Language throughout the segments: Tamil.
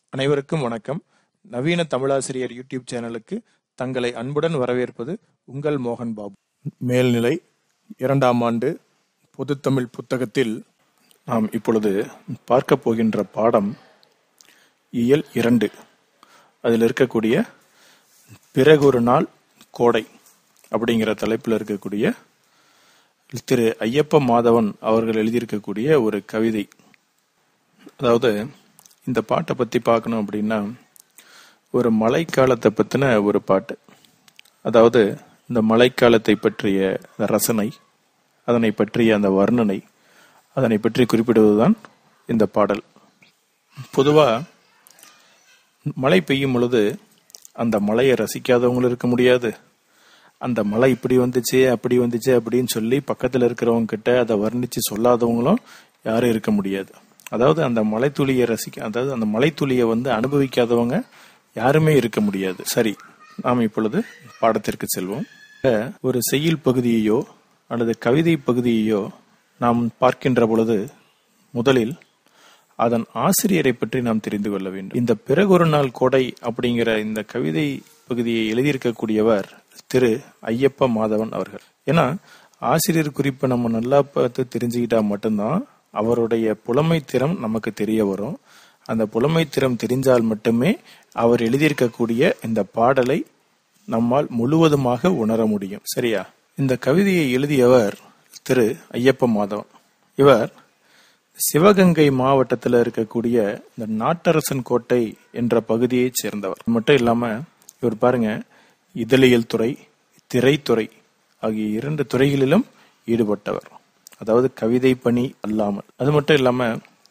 அனைவருக்கும் வணக்கம் நவீன தமிழாசிரியர் யூடியூப் சேனலுக்கு தங்களை அன்புடன் வரவேற்பது உங்கள் மோகன் பாபு மேல்நிலை இரண்டாம் ஆண்டு பொதுத்தமிழ் புத்தகத்தில் நாம் இப்பொழுது பார்க்க போகின்ற பாடம் இயல் இரண்டு அதில் இருக்கக்கூடிய பிறகொரு நாள் கோடை அப்படிங்கிற தலைப்பில் இருக்கக்கூடிய திரு ஐயப்ப மாதவன் அவர்கள் எழுதியிருக்கக்கூடிய ஒரு கவிதை அதாவது இந்த பாட்டை பத்தி பார்க்கணும் அப்படின்னா ஒரு மழைக்காலத்தை பத்தின ஒரு பாட்டு அதாவது இந்த மழைக்காலத்தை பற்றிய அந்த ரசனை அதனை பற்றிய அந்த வர்ணனை அதனை பற்றி குறிப்பிடுவதுதான் இந்த பாடல் பொதுவா மழை பெய்யும் பொழுது அந்த மழையை ரசிக்காதவங்களும் இருக்க முடியாது அந்த மழை இப்படி வந்துச்சு அப்படி வந்துச்சு அப்படின்னு சொல்லி பக்கத்துல இருக்கிறவங்க கிட்ட அதை வர்ணிச்சு சொல்லாதவங்களும் யாரும் இருக்க முடியாது அதாவது அந்த மலைத்துளியை ரசிக்க அதாவது அந்த மலைத்துளியை வந்து அனுபவிக்காதவங்க யாருமே இருக்க முடியாது சரி நாம் இப்பொழுது பாடத்திற்கு செல்வோம் ஒரு செய்யுள் பகுதியையோ அல்லது கவிதை பகுதியையோ நாம் பார்க்கின்ற பொழுது முதலில் அதன் ஆசிரியரை பற்றி நாம் தெரிந்து கொள்ள வேண்டும் இந்த பிறகொரு நாள் கோடை அப்படிங்கிற இந்த கவிதை பகுதியை எழுதியிருக்கக்கூடியவர் திரு ஐயப்ப மாதவன் அவர்கள் ஏன்னா ஆசிரியர் குறிப்பை நம்ம நல்லா பார்த்து தெரிஞ்சுக்கிட்டா மட்டும்தான் அவருடைய புலமை திறம் நமக்கு தெரிய வரும் அந்த புலமை திறம் தெரிஞ்சால் மட்டுமே அவர் எழுதியிருக்கக்கூடிய இந்த பாடலை நம்மால் முழுவதுமாக உணர முடியும் சரியா இந்த கவிதையை எழுதியவர் திரு ஐயப்ப மாதவன் இவர் சிவகங்கை மாவட்டத்தில் இருக்கக்கூடிய இந்த நாட்டரசன் கோட்டை என்ற பகுதியைச் சேர்ந்தவர் மட்டும் இல்லாம இவர் பாருங்க இதழியல் துறை திரைத்துறை ஆகிய இரண்டு துறைகளிலும் ஈடுபட்டவர் அதாவது கவிதை பணி அல்லாமல் அது மட்டும் இல்லாம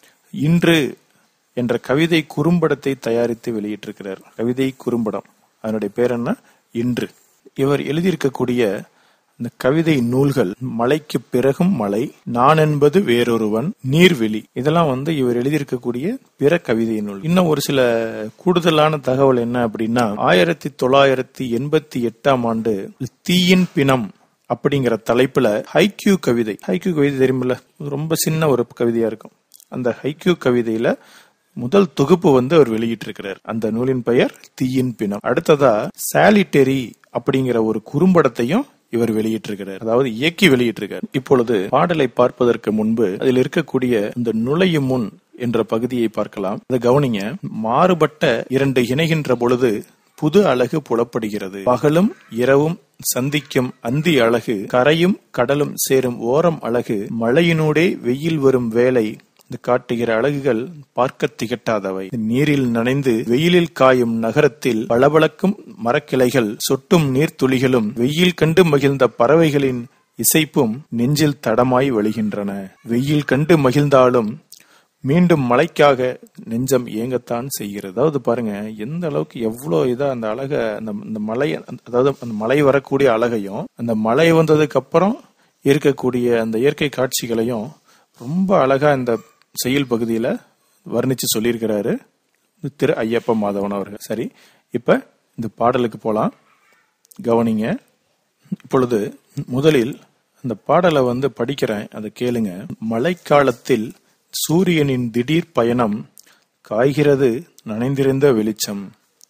இன்று என்ற கவிதை குறும்படத்தை தயாரித்து வெளியிட்டிருக்கிறார் கவிதை குறும்படம் அதனுடைய பேர் என்ன இன்று இவர் எழுதியிருக்கக்கூடிய இந்த கவிதை நூல்கள் மலைக்கு பிறகும் மலை நான் என்பது வேறொருவன் நீர்வெளி இதெல்லாம் வந்து இவர் எழுதியிருக்கக்கூடிய பிற கவிதை நூல் இன்னும் ஒரு சில கூடுதலான தகவல் என்ன அப்படின்னா ஆயிரத்தி தொள்ளாயிரத்தி எண்பத்தி எட்டாம் ஆண்டு தீயின் பிணம் அப்படிங்கிற தலைப்புல ஹைக்யூ கவிதை ஹைக்யூ கவிதை தெரியுமில்ல ரொம்ப சின்ன ஒரு கவிதையா இருக்கும் அந்த ஹைக்யூ கவிதையில முதல் தொகுப்பு வந்து அவர் வெளியிட்டிருக்கிறார் அந்த நூலின் பெயர் தீயின் பிணம் அடுத்ததா சாலிட்டரி அப்படிங்கிற ஒரு குறும்படத்தையும் இவர் வெளியிட்டிருக்கிறார் அதாவது இயக்கி வெளியிட்டிருக்கார் இப்பொழுது பாடலை பார்ப்பதற்கு முன்பு அதில் இருக்கக்கூடிய இந்த நுழையும் முன் என்ற பகுதியை பார்க்கலாம் அதை கவனிங்க மாறுபட்ட இரண்டு இணைகின்ற பொழுது புது அழகு புலப்படுகிறது பகலும் இரவும் சந்திக்கும் அந்தி அழகு கரையும் கடலும் சேரும் ஓரம் அழகு மழையினூடே வெயில் வரும் வேலை இந்த காட்டுகிற அழகுகள் பார்க்க திகட்டாதவை நீரில் நனைந்து வெயிலில் காயும் நகரத்தில் பளபளக்கும் மரக்கிளைகள் சொட்டும் நீர்த்துளிகளும் வெயில் கண்டு மகிழ்ந்த பறவைகளின் இசைப்பும் நெஞ்சில் தடமாய் வழிகின்றன வெயில் கண்டு மகிழ்ந்தாலும் மீண்டும் மழைக்காக நெஞ்சம் ஏங்கத்தான் செய்கிறது அதாவது பாருங்க எந்த அளவுக்கு எவ்வளவு இதா அந்த அழக அந்த அந்த மலை அதாவது அந்த மழை வரக்கூடிய அழகையும் அந்த மழை வந்ததுக்கு அப்புறம் இருக்கக்கூடிய அந்த இயற்கை காட்சிகளையும் ரொம்ப அழகா இந்த செயல் பகுதியில வர்ணிச்சு சொல்லியிருக்கிறாரு திரு ஐயப்ப மாதவன் அவர்கள் சரி இப்ப இந்த பாடலுக்கு போலாம் கவனிங்க இப்பொழுது முதலில் அந்த பாடலை வந்து படிக்கிறேன் அதை கேளுங்க மழைக்காலத்தில் சூரியனின் திடீர் பயணம் காய்கிறது நனைந்திருந்த வெளிச்சம்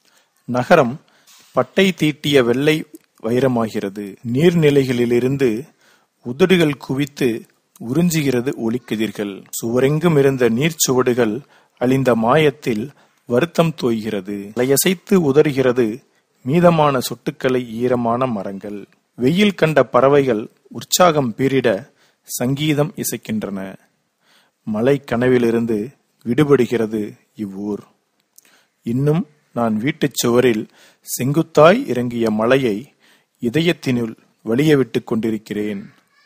நகரம் பட்டை தீட்டிய வெள்ளை வைரமாகிறது நீர்நிலைகளிலிருந்து உதடுகள் குவித்து உறிஞ்சுகிறது ஒளிக்கதிர்கள் சுவரெங்கும் இருந்த நீர்ச்சுவடுகள் அழிந்த மாயத்தில் வருத்தம் தோய்கிறது அலையசைத்து உதறுகிறது மீதமான சொட்டுக்களை ஈரமான மரங்கள் வெயில் கண்ட பறவைகள் உற்சாகம் பீரிட சங்கீதம் இசைக்கின்றன மலை கனவிலிருந்து விடுபடுகிறது இவ்வூர் இன்னும் நான் வீட்டுச் சுவரில் செங்குத்தாய் இறங்கிய மலையை இதயத்தினுள் வலிய விட்டுக் கொண்டிருக்கிறேன்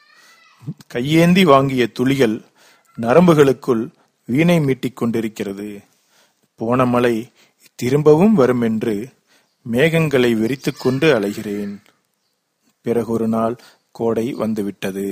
கையேந்தி வாங்கிய துளிகள் நரம்புகளுக்குள் வீணை மீட்டிக் கொண்டிருக்கிறது போன மலை திரும்பவும் வரும் என்று மேகங்களை வெறித்துக் கொண்டு அலைகிறேன் பிறகொரு நாள் கோடை வந்துவிட்டது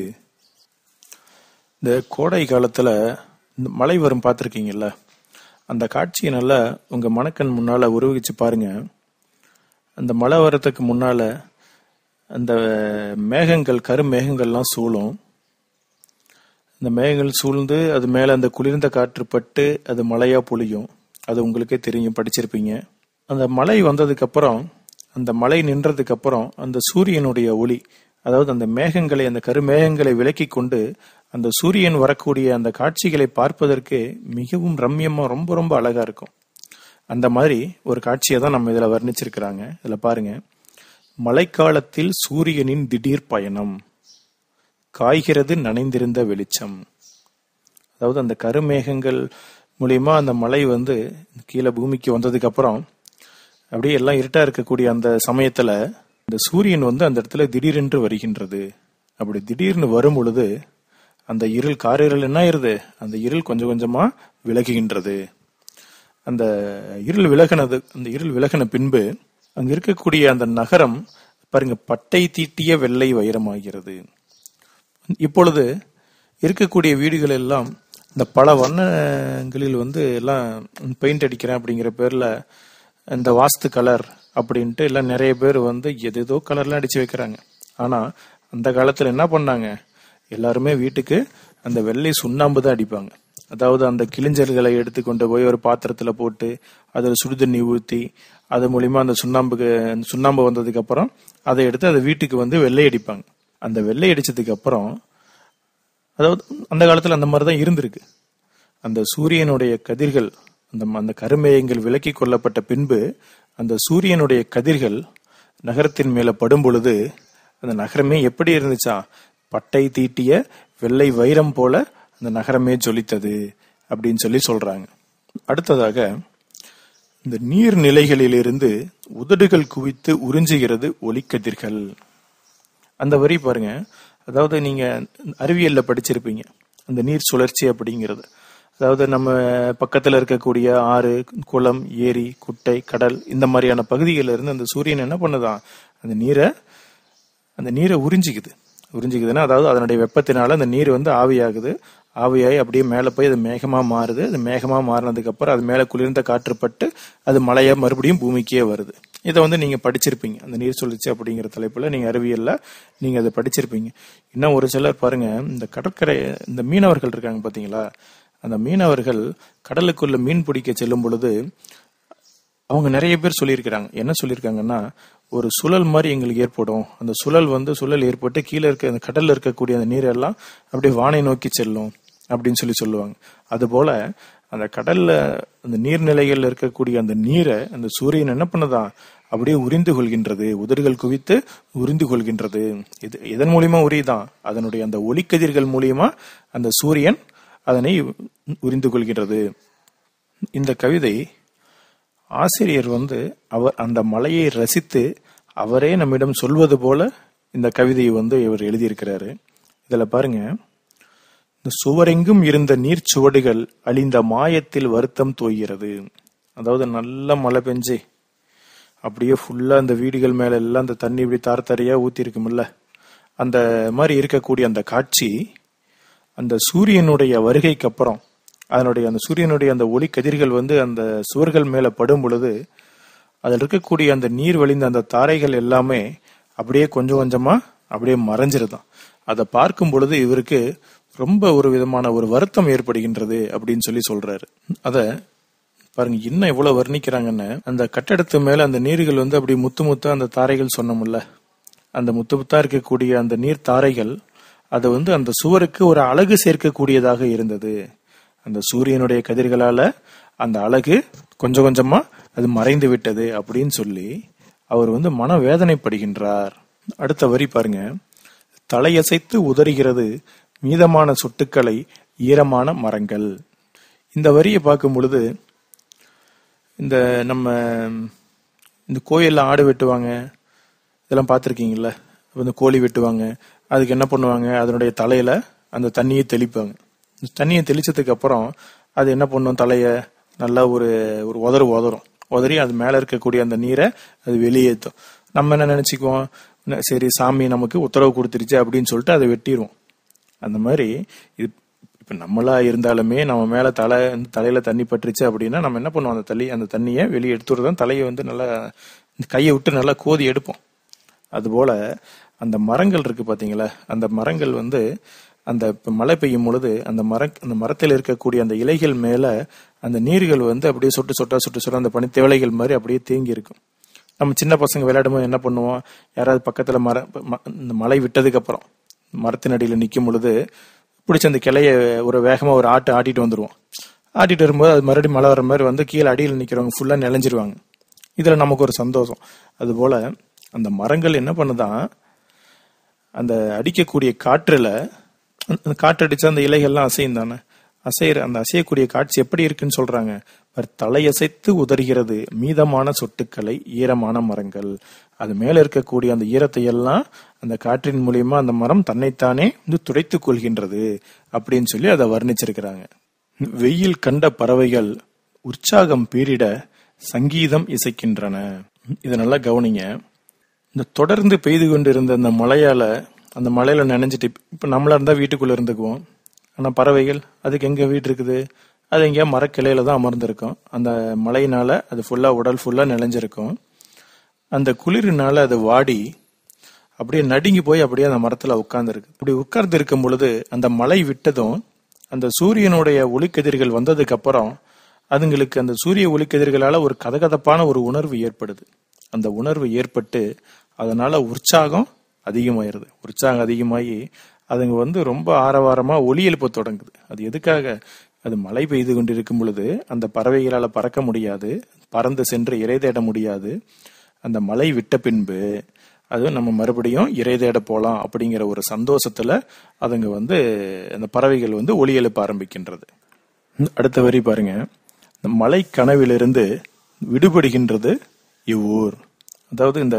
இந்த கோடை காலத்துல இந்த மழை வரும் பார்த்துருக்கீங்கல்ல அந்த காட்சியை நல்லா உங்க மனக்கண் முன்னால உருவகிச்சு பாருங்க அந்த மழை வரத்துக்கு முன்னால அந்த மேகங்கள் கருமேகங்கள்லாம் சூழும் இந்த மேகங்கள் சூழ்ந்து அது மேல அந்த குளிர்ந்த காற்று பட்டு அது மழையா பொழியும் அது உங்களுக்கே தெரியும் படிச்சிருப்பீங்க அந்த மழை வந்ததுக்கு அப்புறம் அந்த மழை நின்றதுக்கு அப்புறம் அந்த சூரியனுடைய ஒளி அதாவது அந்த மேகங்களை அந்த கருமேகங்களை விலக்கி கொண்டு அந்த சூரியன் வரக்கூடிய அந்த காட்சிகளை பார்ப்பதற்கு மிகவும் ரம்யமா ரொம்ப ரொம்ப அழகா இருக்கும் அந்த மாதிரி ஒரு காட்சியை தான் நம்ம இதுல வர்ணிச்சிருக்கிறாங்க இதுல பாருங்க மழைக்காலத்தில் சூரியனின் திடீர் பயணம் காய்கிறது நனைந்திருந்த வெளிச்சம் அதாவது அந்த கருமேகங்கள் மூலியமா அந்த மழை வந்து கீழே பூமிக்கு வந்ததுக்கு அப்புறம் அப்படியே எல்லாம் இருட்டா இருக்கக்கூடிய அந்த சமயத்துல இந்த சூரியன் வந்து அந்த இடத்துல திடீரென்று வருகின்றது அப்படி திடீர்னு வரும் பொழுது அந்த இருள் காரிருள் என்ன ஆயிருது அந்த இருள் கொஞ்சம் கொஞ்சமா விலகுகின்றது அந்த இருள் விலகினது அந்த இருள் விலகின பின்பு அங்க இருக்கக்கூடிய அந்த நகரம் பாருங்க பட்டை தீட்டிய வெள்ளை வைரமாகிறது இப்பொழுது இருக்கக்கூடிய வீடுகள் எல்லாம் இந்த பல வண்ணங்களில் வந்து எல்லாம் பெயிண்ட் அடிக்கிறேன் அப்படிங்கிற பேர்ல இந்த வாஸ்து கலர் அப்படின்ட்டு எல்லாம் நிறைய பேர் வந்து எதேதோ கலர்லாம் அடிச்சு வைக்கிறாங்க ஆனா அந்த காலத்துல என்ன பண்ணாங்க எல்லாருமே வீட்டுக்கு அந்த வெள்ளை சுண்ணாம்பு தான் அடிப்பாங்க அதாவது அந்த கிளிஞ்சல்களை எடுத்து கொண்டு போய் ஒரு பாத்திரத்துல போட்டு அதில் சுடுதண்ணி ஊற்றி அது மூலியமா அந்த சுண்ணாம்புக்கு அந்த சுண்ணாம்பு வந்ததுக்கு அப்புறம் அதை எடுத்து அதை வீட்டுக்கு வந்து வெள்ளை அடிப்பாங்க அந்த வெள்ளை அடிச்சதுக்கு அப்புறம் அதாவது அந்த காலத்துல அந்த மாதிரி தான் இருந்திருக்கு அந்த சூரியனுடைய கதிர்கள் அந்த அந்த கருமேயங்கள் விலக்கி கொள்ளப்பட்ட பின்பு அந்த சூரியனுடைய கதிர்கள் நகரத்தின் மேல படும் பொழுது அந்த நகரமே எப்படி இருந்துச்சா பட்டை தீட்டிய வெள்ளை வைரம் போல அந்த நகரமே ஜொலித்தது அப்படின்னு சொல்லி சொல்றாங்க அடுத்ததாக இந்த நீர்நிலைகளிலிருந்து உதடுகள் குவித்து உறிஞ்சுகிறது ஒளிக்கதிர்கள் அந்த வரி பாருங்க அதாவது நீங்க அறிவியல்ல படிச்சிருப்பீங்க அந்த நீர் சுழற்சி அப்படிங்கிறது அதாவது நம்ம பக்கத்துல இருக்கக்கூடிய ஆறு குளம் ஏரி குட்டை கடல் இந்த மாதிரியான பகுதிகளில் இருந்து அந்த சூரியன் என்ன பண்ணுதான் அந்த நீரை அந்த நீரை உறிஞ்சிக்குது உறிஞ்சிக்குதுன்னா அதாவது அதனுடைய வெப்பத்தினால அந்த நீர் வந்து ஆவியாகுது ஆவியாகி அப்படியே மேலே போய் அது மேகமா மாறுது அது மேகமா மாறினதுக்கு அப்புறம் அது மேலே குளிர்ந்த காற்றுப்பட்டு அது மழையா மறுபடியும் பூமிக்கே வருது இதை வந்து நீங்க படிச்சிருப்பீங்க அந்த நீர் சுழற்சி அப்படிங்கிற தலைப்புல நீங்க அறிவியல்ல நீங்க அதை படிச்சிருப்பீங்க இன்னும் ஒரு சிலர் பாருங்க இந்த கடற்கரை இந்த மீனவர்கள் இருக்காங்க பாத்தீங்களா அந்த மீனவர்கள் கடலுக்குள்ள மீன் பிடிக்க செல்லும் பொழுது அவங்க நிறைய பேர் சொல்லியிருக்கிறாங்க என்ன சொல்லியிருக்காங்கன்னா ஒரு சுழல் மாதிரி எங்களுக்கு ஏற்படும் அந்த சுழல் வந்து சுழல் ஏற்பட்டு கீழே இருக்க அந்த கடல்ல இருக்கக்கூடிய அந்த நீரெல்லாம் அப்படியே வானை நோக்கி செல்லும் அப்படின்னு சொல்லி சொல்லுவாங்க அதுபோல அந்த கடல்ல அந்த நீர்நிலைகள்ல இருக்கக்கூடிய அந்த நீரை அந்த சூரியன் என்ன பண்ணுதான் அப்படியே உறிந்து கொள்கின்றது உதடுகள் குவித்து உறிந்து கொள்கின்றது இது எதன் மூலியமா உரியுதான் அதனுடைய அந்த ஒளிக்கதிர்கள் மூலியமா அந்த சூரியன் அதனை உறிந்து கொள்கின்றது இந்த கவிதை ஆசிரியர் வந்து அவர் அந்த மலையை ரசித்து அவரே நம்மிடம் சொல்வது போல இந்த கவிதையை வந்து இவர் எழுதியிருக்கிறாரு இதுல பாருங்க இந்த சுவரெங்கும் இருந்த நீர்ச்சுவடுகள் அழிந்த மாயத்தில் வருத்தம் தோய்கிறது அதாவது நல்ல மழை பெஞ்சு அப்படியே ஃபுல்லா அந்த வீடுகள் மேல எல்லாம் அந்த தண்ணி இப்படி தார் தாரியா ஊத்தி இருக்கும்ல அந்த மாதிரி இருக்கக்கூடிய அந்த காட்சி அந்த சூரியனுடைய வருகைக்கு அப்புறம் அதனுடைய அந்த சூரியனுடைய அந்த ஒளி கதிர்கள் வந்து அந்த சுவர்கள் மேல படும் பொழுது அதில் இருக்கக்கூடிய அந்த நீர் வழிந்த அந்த தாரைகள் எல்லாமே அப்படியே கொஞ்சம் கொஞ்சமா அப்படியே மறைஞ்சிருதான் அதை பார்க்கும் பொழுது இவருக்கு ரொம்ப ஒரு விதமான ஒரு வருத்தம் ஏற்படுகின்றது அப்படின்னு சொல்லி சொல்றாரு அத பாருங்க இன்னும் எவ்வளவு வர்ணிக்கிறாங்கன்னு அந்த கட்டடத்து மேல அந்த நீர்கள் வந்து அப்படி முத்து முத்தா அந்த தாரைகள் சொன்னோம்ல அந்த முத்து முத்தா இருக்கக்கூடிய அந்த நீர் தாரைகள் அது வந்து அந்த சுவருக்கு ஒரு அழகு சேர்க்கக்கூடியதாக இருந்தது அந்த சூரியனுடைய கதிர்களால அந்த அழகு கொஞ்சம் கொஞ்சமா அது மறைந்து விட்டது அப்படின்னு சொல்லி அவர் வந்து மன வேதனைப்படுகின்றார் அடுத்த வரி பாருங்க தலையசைத்து உதறுகிறது மீதமான சொட்டுக்களை ஈரமான மரங்கள் இந்த வரியை பார்க்கும் பொழுது இந்த நம்ம இந்த கோயில்ல ஆடு வெட்டுவாங்க இதெல்லாம் பார்த்துருக்கீங்கல்ல இந்த கோழி வெட்டுவாங்க அதுக்கு என்ன பண்ணுவாங்க அதனுடைய தலையில அந்த தண்ணியை தெளிப்பாங்க தண்ணியை தெளிச்சதுக்கு அப்புறம் அது என்ன பண்ணும் தலைய நல்லா ஒரு ஒரு உதறு உதறும் உதறி அது மேல இருக்கக்கூடிய அந்த நீரை அது வெளியேற்றும் நம்ம என்ன நினைச்சுக்குவோம் சரி சாமி நமக்கு உத்தரவு கொடுத்துருச்சு அப்படின்னு சொல்லிட்டு அதை வெட்டிடுவோம் அந்த மாதிரி இது இப்ப நம்மளா இருந்தாலுமே நம்ம மேல தலை தலையில தண்ணி பட்டுருச்சு அப்படின்னா நம்ம என்ன பண்ணுவோம் அந்த தள்ளி அந்த தண்ணியை வெளியே எடுத்துறது தான் தலையை வந்து நல்லா கையை விட்டு நல்லா கோதி எடுப்போம் அதுபோல அந்த மரங்கள் இருக்கு பாத்தீங்களா அந்த மரங்கள் வந்து அந்த இப்ப மழை பெய்யும் பொழுது அந்த மர அந்த மரத்தில் இருக்கக்கூடிய அந்த இலைகள் மேல அந்த நீர்கள் வந்து அப்படியே சொட்டு சொட்டா சொட்டு சொட்டா அந்த பனித்தேவலைகள் மாதிரி அப்படியே தேங்கி இருக்கும் நம்ம சின்ன பசங்க விளையாடும் போது என்ன பண்ணுவோம் யாராவது பக்கத்துல மர ம- இந்த மழை விட்டதுக்கு அப்புறம் மரத்தின் அடியில நிக்கும் பொழுது பிடிச்ச அந்த கிளைய ஒரு வேகமா ஒரு ஆட்டு ஆட்டிட்டு வந்துருவோம் ஆட்டிட்டு வரும்போது அது மறுபடியும் மழை வர மாதிரி வந்து கீழே அடியில் நிக்கிறவங்க ஃபுல்லா நிலைஞ்சிருவாங்க இதுல நமக்கு ஒரு சந்தோஷம் அது போல அந்த மரங்கள் என்ன பண்ணுதான் அந்த அடிக்கக்கூடிய காற்றுல அந்த காற்று அடிச்சா அந்த இலைகள்லாம் அசையும் தானே அசைகிற அந்த அசையக்கூடிய காட்சி எப்படி இருக்குன்னு சொல்றாங்க அவர் தலையசைத்து உதறுகிறது மீதமான சொட்டுக்களை ஈரமான மரங்கள் அது மேல இருக்கக்கூடிய அந்த ஈரத்தை எல்லாம் அந்த காற்றின் மூலியமா அந்த மரம் தன்னைத்தானே வந்து துடைத்துக் கொள்கின்றது அப்படின்னு சொல்லி அதை வர்ணிச்சிருக்கிறாங்க வெயில் கண்ட பறவைகள் உற்சாகம் பீரிட சங்கீதம் இசைக்கின்றன இதை நல்லா கவனிங்க இந்த தொடர்ந்து பெய்து கொண்டிருந்த அந்த மழையால அந்த மழையில நனைஞ்சிட்டு இப்ப நம்மளா இருந்தா வீட்டுக்குள்ள இருந்துக்குவோம் ஆனா பறவைகள் அதுக்கு எங்க வீடு இருக்குது அது எங்கேயா மரக்கிளையில தான் அமர்ந்திருக்கும் அந்த மழையினால அது ஃபுல்லா உடல் ஃபுல்லா நினைஞ்சிருக்கும் அந்த குளிரினால அது வாடி அப்படியே நடுங்கி போய் அப்படியே அந்த மரத்துல உட்கார்ந்துருக்கு இப்படி உட்கார்ந்து இருக்கும் பொழுது அந்த மழை விட்டதும் அந்த சூரியனுடைய ஒளிக்கதிர்கள் வந்ததுக்கு அப்புறம் அதுங்களுக்கு அந்த சூரிய ஒளிக்கதிர்களால ஒரு கதகதப்பான ஒரு உணர்வு ஏற்படுது அந்த உணர்வு ஏற்பட்டு அதனால உற்சாகம் அதிகமாயிருது உற்சாகம் அதிகமாகி அதுங்க வந்து ரொம்ப ஆரவாரமா ஒலி எழுப்ப தொடங்குது அது எதுக்காக அது மழை பெய்து கொண்டிருக்கும் பொழுது அந்த பறவைகளால பறக்க முடியாது பறந்து சென்று இறை தேட முடியாது அந்த மழை விட்ட பின்பு அது நம்ம மறுபடியும் இறை தேட போலாம் அப்படிங்கிற ஒரு சந்தோஷத்துல அதுங்க வந்து அந்த பறவைகள் வந்து ஒலி எழுப்ப ஆரம்பிக்கின்றது அடுத்த வரி பாருங்க இந்த மலை கனவிலிருந்து விடுபடுகின்றது இவ்வூர் அதாவது இந்த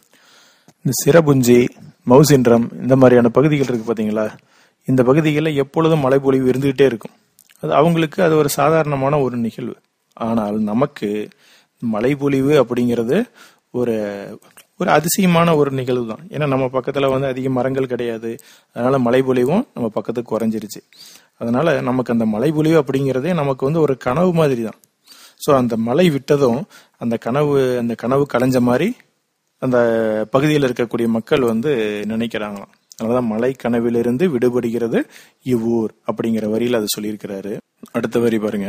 இந்த சிரபுஞ்சி மவுசின்றம் இந்த மாதிரியான பகுதிகள் இருக்கு பாத்தீங்களா இந்த பகுதிகளில் எப்பொழுதும் மழை பொழிவு இருந்துகிட்டே இருக்கும் அது அவங்களுக்கு அது ஒரு சாதாரணமான ஒரு நிகழ்வு ஆனால் நமக்கு மழை பொழிவு அப்படிங்கிறது ஒரு ஒரு அதிசயமான ஒரு நிகழ்வு தான் ஏன்னா நம்ம பக்கத்துல வந்து அதிக மரங்கள் கிடையாது அதனால மழை பொழிவும் நம்ம பக்கத்துக்கு குறைஞ்சிருச்சு அதனால நமக்கு அந்த மழை பொழிவு அப்படிங்கிறதே நமக்கு வந்து ஒரு கனவு மாதிரி தான் ஸோ அந்த மழை விட்டதும் அந்த கனவு அந்த கனவு கலைஞ்ச மாதிரி அந்த பகுதியில் இருக்கக்கூடிய மக்கள் வந்து நினைக்கிறாங்களாம் அதனாலதான் மலை கனவிலிருந்து விடுபடுகிறது இவ்வூர் அப்படிங்கிற வரியில அதை சொல்லியிருக்கிறாரு அடுத்த வரி பாருங்க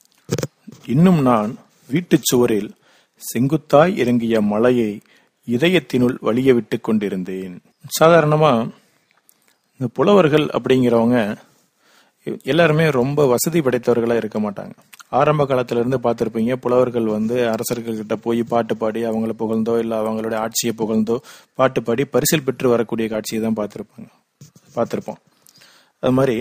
இன்னும் நான் வீட்டுச் சுவரில் செங்குத்தாய் இறங்கிய மலையை இதயத்தினுள் வலிய விட்டு கொண்டிருந்தேன் சாதாரணமா இந்த புலவர்கள் அப்படிங்கிறவங்க எல்லாருமே ரொம்ப வசதி படைத்தவர்களா இருக்க மாட்டாங்க ஆரம்ப காலத்துல இருந்து பார்த்திருப்பீங்க புலவர்கள் வந்து அரசர்கள் கிட்ட போய் பாட்டு பாடி அவங்கள புகழ்ந்தோ இல்ல அவங்களுடைய ஆட்சியை புகழ்ந்தோ பாட்டு பாடி பரிசில் பெற்று வரக்கூடிய காட்சியை தான் பார்த்திருப்பாங்க பார்த்திருப்போம் அது மாதிரி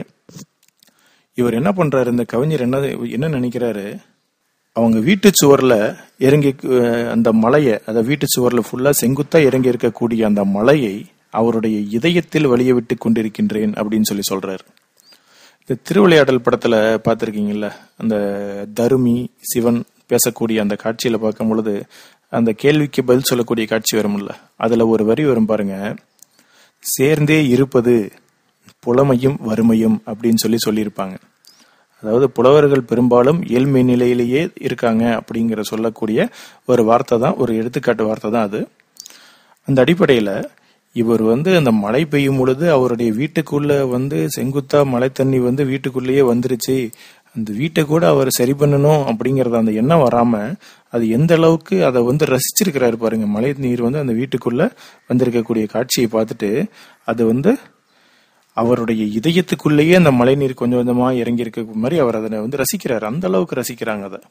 இவர் என்ன பண்றாரு இந்த கவிஞர் என்ன என்ன நினைக்கிறாரு அவங்க வீட்டு சுவர்ல இறங்கி அஹ், அந்த மலையை அந்த வீட்டு சுவர்ல ஃபுல்லா செங்குத்தா இறங்கி இருக்கக்கூடிய அந்த மலையை அவருடைய இதயத்தில் வழிய விட்டு கொண்டிருக்கின்றேன் அப்படின்னு சொல்லி சொல்றாரு இந்த திருவிளையாடல் படத்துல பார்த்திருக்கீங்கல்ல அந்த தருமி சிவன் பேசக்கூடிய அந்த காட்சியில பார்க்கும் பொழுது அந்த கேள்விக்கு பதில் சொல்லக்கூடிய காட்சி வரும்ல அதுல ஒரு வரி வரும் பாருங்க சேர்ந்தே இருப்பது புலமையும் வறுமையும் அப்படின்னு சொல்லி சொல்லியிருப்பாங்க அதாவது புலவர்கள் பெரும்பாலும் ஏழ்மை நிலையிலேயே இருக்காங்க அப்படிங்கிற சொல்லக்கூடிய ஒரு வார்த்தை தான் ஒரு எடுத்துக்காட்டு வார்த்தை தான் அது அந்த அடிப்படையில இவர் வந்து அந்த மழை பெய்யும் பொழுது அவருடைய வீட்டுக்குள்ள வந்து செங்குத்தா மழை தண்ணி வந்து வீட்டுக்குள்ளேயே வந்துருச்சு அந்த வீட்டை கூட அவர் சரி பண்ணணும் அப்படிங்கறது அந்த எண்ணம் வராம அது எந்த அளவுக்கு அதை வந்து ரசிச்சிருக்கிறாரு பாருங்க மழை நீர் வந்து அந்த வீட்டுக்குள்ள வந்திருக்கக்கூடிய காட்சியை பார்த்துட்டு அது வந்து அவருடைய இதயத்துக்குள்ளேயே அந்த மழை நீர் கொஞ்சம் கொஞ்சமா இறங்கி இருக்க மாதிரி அவர் அதனை வந்து ரசிக்கிறார் அந்த அளவுக்கு ரசிக்கிறாங்க அதை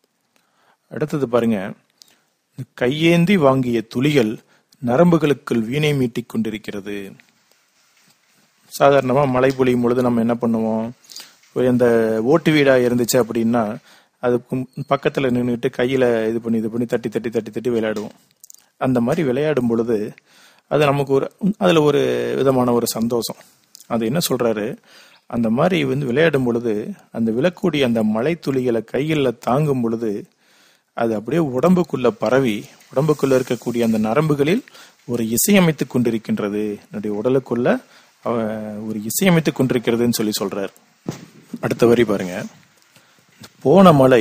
அடுத்தது பாருங்க கையேந்தி வாங்கிய துளிகள் நரம்புகளுக்குள் வீணை மீட்டிக் கொண்டிருக்கிறது சாதாரணமா மழை பொழியும் பொழுது நம்ம என்ன பண்ணுவோம் ஒரு இந்த ஓட்டு வீடா இருந்துச்சு அப்படின்னா அது பக்கத்துல நின்றுட்டு கையில இது பண்ணி இது பண்ணி தட்டி தட்டி தட்டி தட்டி விளையாடுவோம் அந்த மாதிரி விளையாடும் பொழுது அது நமக்கு ஒரு அதுல ஒரு விதமான ஒரு சந்தோஷம் அது என்ன சொல்றாரு அந்த மாதிரி வந்து விளையாடும் பொழுது அந்த விழக்கூடிய அந்த மழை துளிகளை கையில தாங்கும் பொழுது அது அப்படியே உடம்புக்குள்ள பரவி உடம்புக்குள்ள இருக்கக்கூடிய அந்த நரம்புகளில் ஒரு இசையமைத்துக் கொண்டிருக்கின்றது என்னுடைய உடலுக்குள்ள அஹ், ஒரு இசையமைத்துக் கொண்டிருக்கிறதுன்னு சொல்லி சொல்றார் அடுத்த வரி பாருங்க போன மழை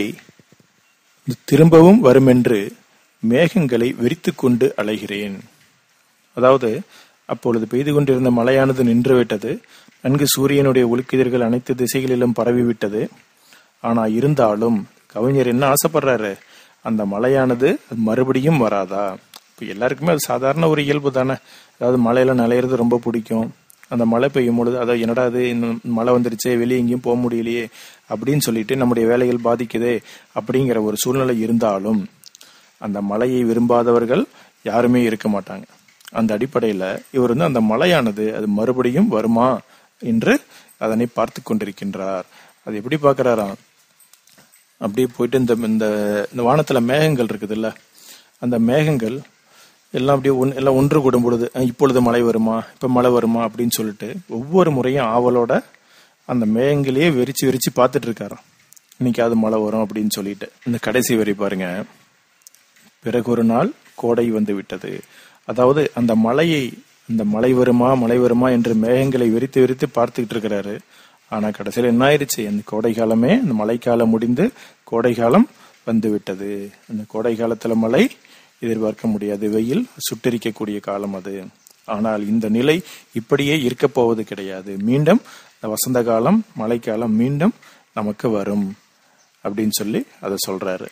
திரும்பவும் வருமென்று மேகங்களை விரித்துக் கொண்டு அலைகிறேன் அதாவது அப்பொழுது பெய்து கொண்டிருந்த மழையானது நின்றுவிட்டது நன்கு சூரியனுடைய ஒளிக்கதிர்கள் அனைத்து திசைகளிலும் பரவிவிட்டது ஆனா இருந்தாலும் கவிஞர் என்ன ஆசைப்படுறாரு அந்த மழையானது அது மறுபடியும் வராதா இப்போ எல்லாருக்குமே அது சாதாரண ஒரு இயல்பு தானே அதாவது மழையில நனையிறது ரொம்ப பிடிக்கும் அந்த மழை பெய்யும் பொழுது அதாவது என்னடா அது இந்த மழை வந்துருச்சே வெளியே எங்கேயும் போக முடியலையே அப்படின்னு சொல்லிட்டு நம்முடைய வேலைகள் பாதிக்குதே அப்படிங்கிற ஒரு சூழ்நிலை இருந்தாலும் அந்த மழையை விரும்பாதவர்கள் யாருமே இருக்க மாட்டாங்க அந்த அடிப்படையில் இவர் வந்து அந்த மழையானது அது மறுபடியும் வருமா என்று அதனை பார்த்து கொண்டிருக்கின்றார் அது எப்படி பார்க்கறாராம் அப்படியே போயிட்டு இந்த இந்த இந்த வானத்துல மேகங்கள் இருக்குதுல்ல அந்த மேகங்கள் எல்லாம் அப்படியே ஒன் எல்லாம் ஒன்று கூடும் பொழுது அஹ் இப்பொழுது மழை வருமா இப்ப மழை வருமா அப்படின்னு சொல்லிட்டு ஒவ்வொரு முறையும் ஆவலோட அந்த மேகங்களையே வெறிச்சு வெறிச்சு பார்த்துட்டு இருக்காராம் இன்னைக்கு அது மழை வரும் அப்படின்னு சொல்லிட்டு இந்த கடைசி வரி பாருங்க பிறகு ஒரு நாள் கோடை வந்து விட்டது அதாவது அந்த மலையை அந்த மழை வருமா மழை வருமா என்று மேகங்களை விரித்து விரித்து பார்த்துக்கிட்டு இருக்கிறாரு ஆனா கடைசியில் என்ன ஆயிடுச்சு அந்த கோடை காலமே அந்த மழைக்காலம் முடிந்து கோடை காலம் வந்து விட்டது அந்த கோடை காலத்துல மழை எதிர்பார்க்க முடியாது வெயில் சுட்டரிக்கக்கூடிய காலம் அது ஆனால் இந்த நிலை இப்படியே இருக்க போவது கிடையாது மீண்டும் இந்த வசந்த காலம் மழைக்காலம் மீண்டும் நமக்கு வரும் அப்படின்னு சொல்லி அதை சொல்றாரு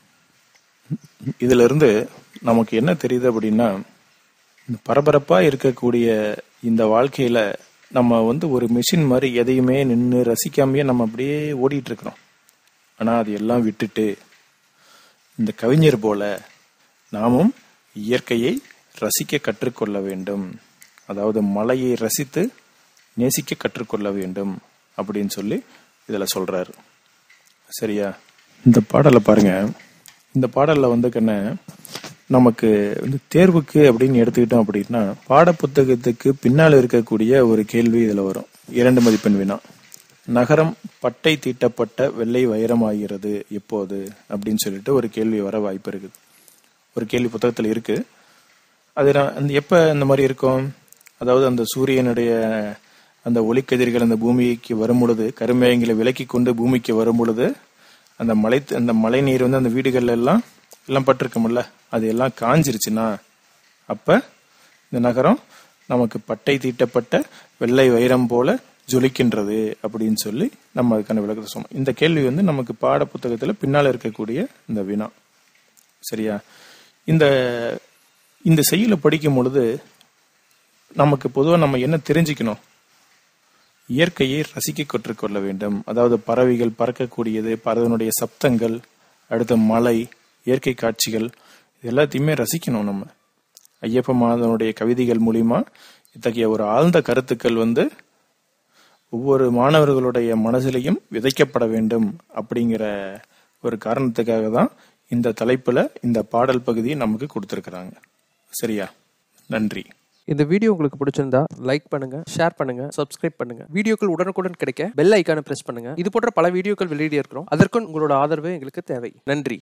இதுல இருந்து நமக்கு என்ன தெரியுது அப்படின்னா இந்த பரபரப்பா இருக்கக்கூடிய இந்த வாழ்க்கையில நம்ம வந்து ஒரு மிஷின் மாதிரி எதையுமே நின்று ரசிக்காமயே நம்ம அப்படியே ஓடிட்டு இருக்கிறோம் ஆனா அது எல்லாம் விட்டுட்டு இந்த கவிஞர் போல நாமும் இயற்கையை ரசிக்க கற்றுக்கொள்ள வேண்டும் அதாவது மலையை ரசித்து நேசிக்க கற்றுக்கொள்ள வேண்டும் அப்படின்னு சொல்லி இதுல சொல்றாரு சரியா இந்த பாடலை பாருங்க இந்த பாடல்ல வந்து கண்ண நமக்கு வந்து தேர்வுக்கு அப்படின்னு எடுத்துக்கிட்டோம் அப்படின்னா பாட புத்தகத்துக்கு பின்னால் இருக்கக்கூடிய ஒரு கேள்வி இதுல வரும் இரண்டு மதிப்பெண் வினா நகரம் பட்டை தீட்டப்பட்ட வெள்ளை வைரமாகிறது எப்போது அப்படின்னு சொல்லிட்டு ஒரு கேள்வி வர வாய்ப்பு இருக்குது ஒரு கேள்வி புத்தகத்துல இருக்கு அது நான் அந்த எப்ப இந்த மாதிரி இருக்கும் அதாவது அந்த சூரியனுடைய அந்த ஒளிக்கதிர்கள் அந்த பூமிக்கு வரும் பொழுது கருமேகங்களை விலக்கி கொண்டு பூமிக்கு வரும் பொழுது அந்த மழை அந்த மழை நீர் வந்து அந்த வீடுகள்ல எல்லாம் எல்லாம் பட்டிருக்கும்ல அது எல்லாம் காஞ்சிருச்சுன்னா அப்ப இந்த நகரம் நமக்கு பட்டை தீட்டப்பட்ட வெள்ளை வைரம் போல ஜொலிக்கின்றது அப்படின்னு சொல்லி நம்ம அதுக்கான விளக்கத்தை சொன்னோம் இந்த கேள்வி வந்து நமக்கு பாட புத்தகத்துல பின்னால இருக்கக்கூடிய இந்த வினா சரியா இந்த இந்த செய்யுளை படிக்கும் பொழுது நமக்கு பொதுவாக நம்ம என்ன தெரிஞ்சுக்கணும் இயற்கையை ரசிக்க கற்றுக்கொள்ள வேண்டும் அதாவது பறவைகள் பறக்கக்கூடியது பறவைனுடைய சப்தங்கள் அடுத்த மலை இயற்கை காட்சிகள் இது எல்லாத்தையுமே ரசிக்கணும் நம்ம ஐயப்ப மாதனுடைய கவிதைகள் மூலியமா இத்தகைய ஒரு ஆழ்ந்த கருத்துக்கள் வந்து ஒவ்வொரு மாணவர்களுடைய மனதிலையும் விதைக்கப்பட வேண்டும் அப்படிங்கிற ஒரு காரணத்துக்காக தான் இந்த தலைப்புல இந்த பாடல் பகுதியை நமக்கு கொடுத்திருக்கிறாங்க சரியா நன்றி இந்த வீடியோ உங்களுக்கு பிடிச்சிருந்தா லைக் பண்ணுங்க ஷேர் பண்ணுங்க சப்ஸ்கிரைப் பண்ணுங்க வீடியோக்கள் உடனுக்குடன் கிடைக்க பெல் ஐக்கானை பிரஸ் பண்ணுங்க இது போன்ற பல வீடியோக்கள் வெளியிட இருக்கிறோம் அதற்கும் உங்களோட ஆதரவு எங்களுக்கு தேவை நன்றி